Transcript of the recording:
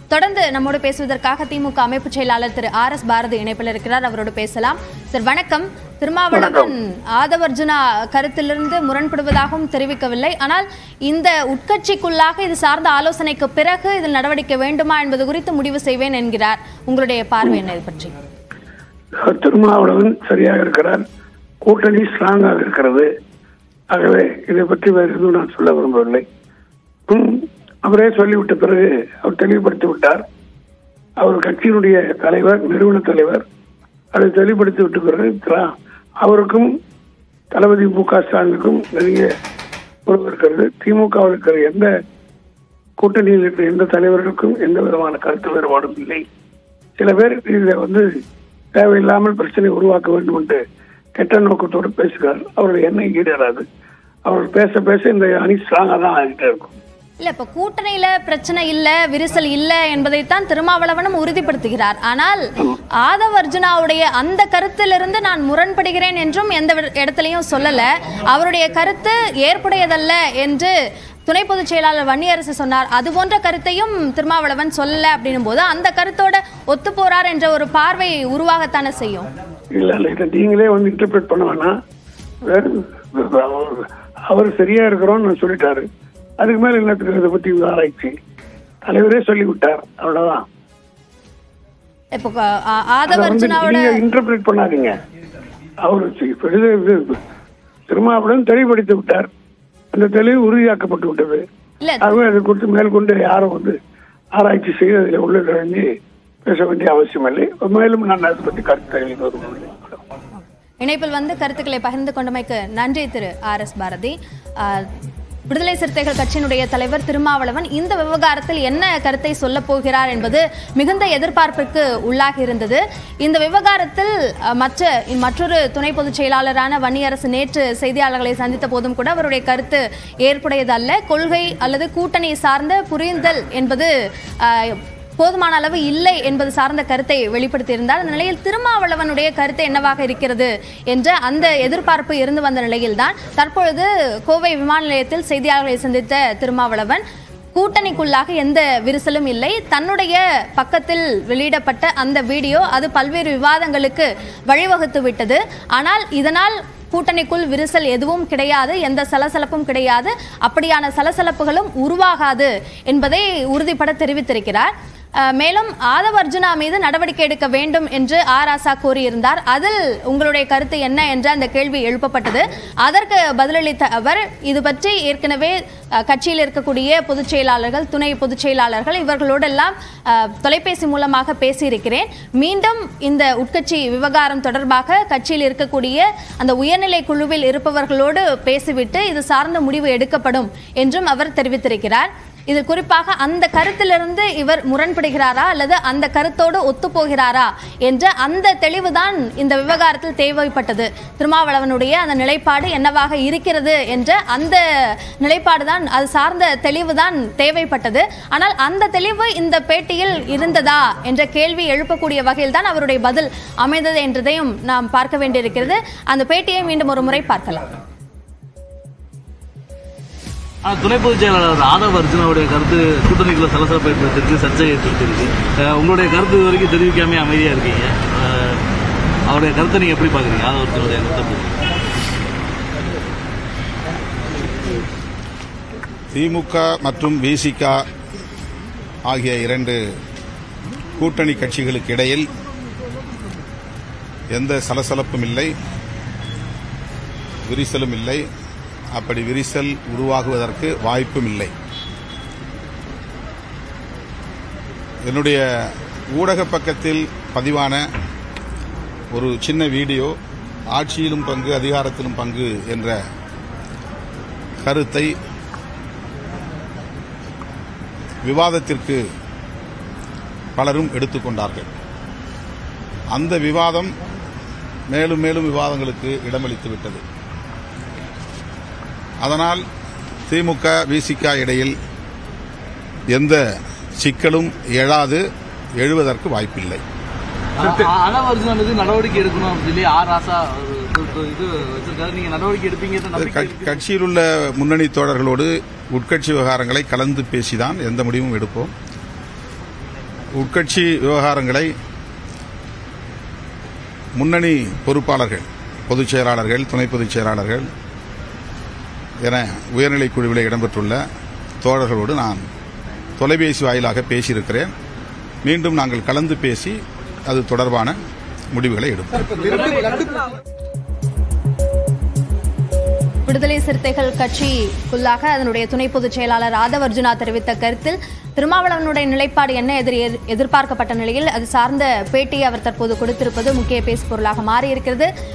தொடர்ந்து நம்மோடு பேசுவதற்காக திமுக அமைப்பு செயலாளர் திரு ஆர் எஸ் பாரதி இணைப்பில் இருக்கிறார் அவரோடு பேசலாம் சார் வணக்கம் திருமாவளவன் ஆதவர்ஜுனா கருத்திலிருந்து முரண்படுவதாகவும் தெரிவிக்கவில்லை ஆனால் இந்த உட்கட்சிக்குள்ளாக இது சார்ந்த ஆலோசனைக்கு பிறகு இதில் நடவடிக்கை வேண்டுமா என்பது குறித்து முடிவு செய்வேன் என்கிறார் உங்களுடைய பார்வை என்ன இது பற்றி திருமாவளவன் சரியாக இருக்கிறார் கூட்டணி ஸ்ட்ராங்காக இருக்கிறது ஆகவே இதை பற்றி வேறு எதுவும் நான் சொல்ல விரும்பவில்லை ம், அவரே சொல்லிவிட்ட பிறகு அவர் தெளிவுபடுத்தி விட்டார் அவர் கட்சியினுடைய தலைவர் நிறுவன தலைவர் அதை தெளிவுபடுத்தி விட்ட பிறகு திரா- அவருக்கும் தளபதி மு க ஸ்டாலினுக்கும் நெருங்கிய உறவு இருக்கிறது திமுகவில் இருக்கிற எந்த கூட்டணியில் இருக்கிற எந்த தலைவர்களுக்கும் எந்த விதமான கருத்து வேறுபாடும் இல்லை சில பேர் இதை வந்து தேவையில்லாமல் பிரச்சனை உருவாக்க வேண்டும் என்று கெட்ட நோக்கத்தோடு பேசுகிறார் அவருடைய எண்ணம் ஈடேறாது அவர் பேச பேச இந்த அணி ஸ்ட்ராங்காக தான் ஆகிட்டே இருக்கும் இல்ல இப்ப கூட்டணியில பிரச்சனை இல்ல விரிசல் இல்ல என்பதைத்தான் திருமாவளவனும் உறுதிப்படுத்துகிறார் ஆனால் ஆதவ அர்ஜுனாவுடைய அந்த கருத்திலிருந்து நான் முரண்படுகிறேன் என்றும் எந்த வி- இடத்துலயும் சொல்லல அவருடைய கருத்து ஏற்புடையதல்ல என்று துணை பொதுச் செயலாளர் வன்னியரசு சொன்னார் அது போன்ற கருத்தையும் திருமாவளவன் சொல்லல அப்படின்னும் போது அந்த கருத்தோட ஒத்து போறார் என்ற ஒரு பார்வை உருவாகத்தானே செய்யும் இல்ல இல்ல இதை நீங்களே வந்து இன்டர்பிரேட் பண்ண வேணாம் வேற- அவர்- அவர் சரியா இருக்கிறோம்னு சொல்லிட்டாரு அதுக்கு மேல என்னத்துக்கு இதை பத்தி ஆராய்ச்சி தலைவரே சொல்லிவிட்டார் அவ்வளவுதான் இப்போ ஆ- ஆ- அதை ஆதவ வந்து அர்ஜுனாவோட நீங்க இன்டர்பிரேட் பண்ணாதீங்க அவர் சி- இது- இது திருமாவளவன் தெளிவுபடுத்தி விட்டார் அந்த தெளிவு உறுதியாக்கப்பட்டு விட்டது இல்ல ஆகவே அதை குறித்து மேற்கொண்டு யாரும் வந்து ஆராய்ச்சி செய்து அதில் உள்ள நுழைஞ்சு பேச வேண்டிய அவசியம் இல்லை மேலும் நான் அதை பற்றி கருத்து தெரிவிக்க விரும்பவில்லை இணைப்பில் வந்து கருத்துக்களை பகிர்ந்து கொண்டமைக்கு நன்றி திரு ஆர் எஸ் பாரதி ஆஹ், விடுதலை சிறுத்தைகள் கட்சியினுடைய தலைவர் திருமாவளவன் இந்த விவகாரத்தில் என்ன கருத்தை சொல்ல போகிறார் என்பது மிகுந்த எதிர்பார்ப்பிற்கு உள்ளாகி இருந்தது இந்த விவகாரத்தில் அஹ், மற்ற மற்றொரு துணை பொதுச் செயலாளரான வன்னியரசு நேற்று செய்தியாளர்களை சந்தித்த போதும் கூட அவருடைய கருத்து ஏற்புடையதல்ல கொள்கை அல்லது கூட்டணி சார்ந்த புரிந்தல் என்பது ஆஹ், போதுமான அளவு இல்லை என்பது சார்ந்த கருத்தை வெளிப்படுத்தியிருந்தார் அந்த நிலையில் திருமாவளவனுடைய கருத்து என்னவாக இருக்கிறது என்ற அந்த எதிர்பார்ப்பு இருந்து வந்த நிலையில்தான் தற்பொழுது கோவை விமான நிலையத்தில் செய்தியாளர்களை சந்தித்த திருமாவளவன் கூட்டணிக்குள்ளாக எந்த விரிசலும் இல்லை தன்னுடைய பக்கத்தில் வெளியிடப்பட்ட அந்த வீடியோ அது பல்வேறு விவாதங்களுக்கு வழிவகுத்து விட்டது ஆனால் இதனால் கூட்டணிக்குள் விரிசல் எதுவும் கிடையாது எந்த சலசலப்பும் கிடையாது அப்படியான சலசலப்புகளும் உருவாகாது என்பதை உறுதிபட தெரிவித்திருக்கிறார் அஹ், மேலும் ஆதவ அர்ஜுனா மீது நடவடிக்கை எடுக்க வேண்டும் என்று ஆர் ஆசா கூறியிருந்தார் அதில் உங்களுடைய கருத்து என்ன என்ற அந்த கேள்வி எழுப்பப்பட்டது அதற்கு பதிலளித்த அவர் இது பற்றி ஏற்கனவே அஹ், கட்சியில் இருக்கக்கூடிய பொதுச் செயலாளர்கள் துணை பொதுச் செயலாளர்கள் இவர்களோடெல்லாம் அஹ், தொலைபேசி மூலமாக பேசியிருக்கிறேன் மீண்டும் இந்த உட்கட்சி விவகாரம் தொடர்பாக கட்சியில் இருக்கக்கூடிய அந்த உயர்நிலை குழுவில் இருப்பவர்களோடு பேசிவிட்டு இது சார்ந்த முடிவு எடுக்கப்படும் என்றும் அவர் தெரிவித்திருக்கிறார் இது குறிப்பாக அந்த கருத்திலிருந்து இவர் முரண்படுகிறாரா அல்லது அந்த கருத்தோடு ஒத்துப்போகிறாரா என்ற அந்த தெளிவுதான் இந்த விவகாரத்தில் தேவைப்பட்டது திருமாவளவனுடைய அந்த நிலைப்பாடு என்னவாக இருக்கிறது என்ற அந்த நிலைப்பாடு தான் அது சார்ந்த தெளிவு தான் தேவைப்பட்டது ஆனால் அந்த தெளிவு இந்த பேட்டியில் இருந்ததா என்ற கேள்வி எழுப்பக்கூடிய வகையில் தான் அவருடைய பதில் அமைந்தது என்றதையும் நாம் பார்க்க வேண்டியிருக்கிறது அந்த பேட்டியை மீண்டும் ஒரு முறை பார்க்கலாம் ஆனா, துணை பொதுச் செயலாளர் ஆதவ அர்ஜுனாவுடைய கருத்து கூட்டணிக்குள்ள சலசலப்பை ஏற்படுத்திருக்கு சர்ச்சையை ஏற்படுத்திருக்கு அஹ், உங்களுடைய கருத்து இது வரைக்கும் தெரிவிக்காம அமைதியா இருக்கீங்க அஹ், அவருடைய கருத்தை நீங்க எப்படி பாக்குறீங்க ஆதவ அர்ஜுனுடைய கருத்தை திமுக மற்றும் விசிக ஆகிய இரண்டு கூட்டணி கட்சிகளுக்கு இடையில் எந்த சலசலப்பும் இல்லை விரிசலும் இல்லை அப்படி விரிசல் உருவாகுவதற்கு வாய்ப்பும் இல்லை என்னுடைய ஊடக பக்கத்தில் பதிவான ஒரு சின்ன வீடியோ ஆட்சியிலும் பங்கு அதிகாரத்திலும் பங்கு என்ற கருத்தை விவாதத்திற்கு பலரும் எடுத்துக்கொண்டார்கள் அந்த விவாதம் மேலும் மேலும் விவாதங்களுக்கு இடமளித்து விட்டது அதனால் திமுக விசிக இடையில் எந்த சிக்கலும் எழாது எழுவதற்கு வாய்ப்பில்லை ஆதவ அர்ஜுனா மீது நடவடிக்கை எடுக்கணும் அப்படின்னு சொல்லி ஆர் ஆசா ஒரு இது வச்சிருக்காரு நீங்க நடவடிக்கை எடுப்பீங்க நம்பிக்கை க- இருக்கு. கட்சியில் உள்ள முன்னணி தோழர்களோடு உட்கட்சி விவகாரங்களை கலந்து பேசிதான் எந்த முடிவும் எடுப்போம் உட்கட்சி விவகாரங்களை முன்னணி பொறுப்பாளர்கள் பொதுச் செயலாளர்கள் துணை பொதுச் செயலாளர்கள் என உயர்நிலைக் குழுவில் இடம்பெற்றுள்ள தோழர்களோடு நான் தொலைபேசி வாயிலாக பேசியிருக்கிறேன் மீண்டும் நாங்கள் கலந்து பேசி அது தொடர்பான முடிவுகளை எடுப்போம் விடுதலை சிறுத்தைகள் கட்சிக்குள்ளாக அதனுடைய துணை பொதுச் செயலாளர் ஆதவ் அர்ஜுனா தெரிவித்த கருத்தில் திருமாவளவனுடைய நிலைப்பாடு என்ன எதிர் எதிர்பார்க்கப்பட்ட நிலையில் அது சார்ந்த பேட்டியை அவர் தற்போது கொடுத்திருப்பது முக்கிய பேசுபொருளாக மாறியிருக்கிறது